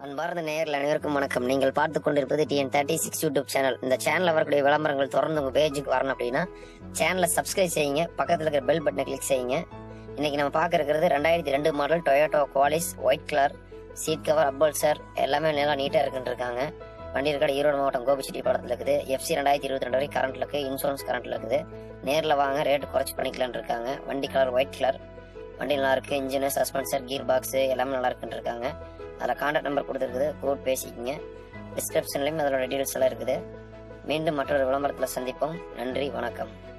அன்பார்ந்த நேயர்கள் அனைவருக்கும் வணக்கம் நீங்கள் பார்த்து கொண்டிருப்பது TN thirty six YouTube channel இந்த சேனலில் வரக்கூடிய விளம்பரங்கள் தொடர்ந்து உங்கள் பேஜுக்கு வரணும் அப்படின்னா சேனலை சப்ஸ்கிரைப் செய்யுங்க பக்கத்தில் இருக்கிற பெல் பட்டனை கிளிக் செய்யுங்க இன்னைக்கு நம்ம பார்க்க இருக்கிறது ரெண்டாயிரத்தி ரெண்டு model Toyota Qualis white colour seat cover அப்பல் சார் எல்லாமே நல்லா நீட்டாக இருக்குன்னு இருக்காங்க வண்டி இருக்காடு ஈரோடு மாவட்டம் கோபிச்செட்டி படத்தில் இருக்குது எஃப்சி ரெண்டாயிரத்தி இருபத்தி ரெண்டு வரை கரண்ட்ல இருக்குது இன்சூரன்ஸ் கரண்ட்ல இருக்குது நேரில் வாங்க ரேட்டு குறைச்சி பண்ணிக்கலாம்னு இருக்காங்க வண்டி கலர் ஒயிட் கலர் வண்டி நல்லா இருக்கு இன்ஜின் சஸ்பென்சர் கீர் பாக்ஸ் எல்லாமே நல்லா இருக்குன்னு இருக்காங்க அதில் கான்டாக்ட் நம்பர் கொடுத்துருக்குது கோட் பேசிக்கிங்க டிஸ்கிரிப்ஷன்லையும் அதோட டீடைல்ஸ் எல்லாம் இருக்குது மீண்டும் மற்றொரு விளம்பரத்தில் சந்திப்போம் நன்றி வணக்கம்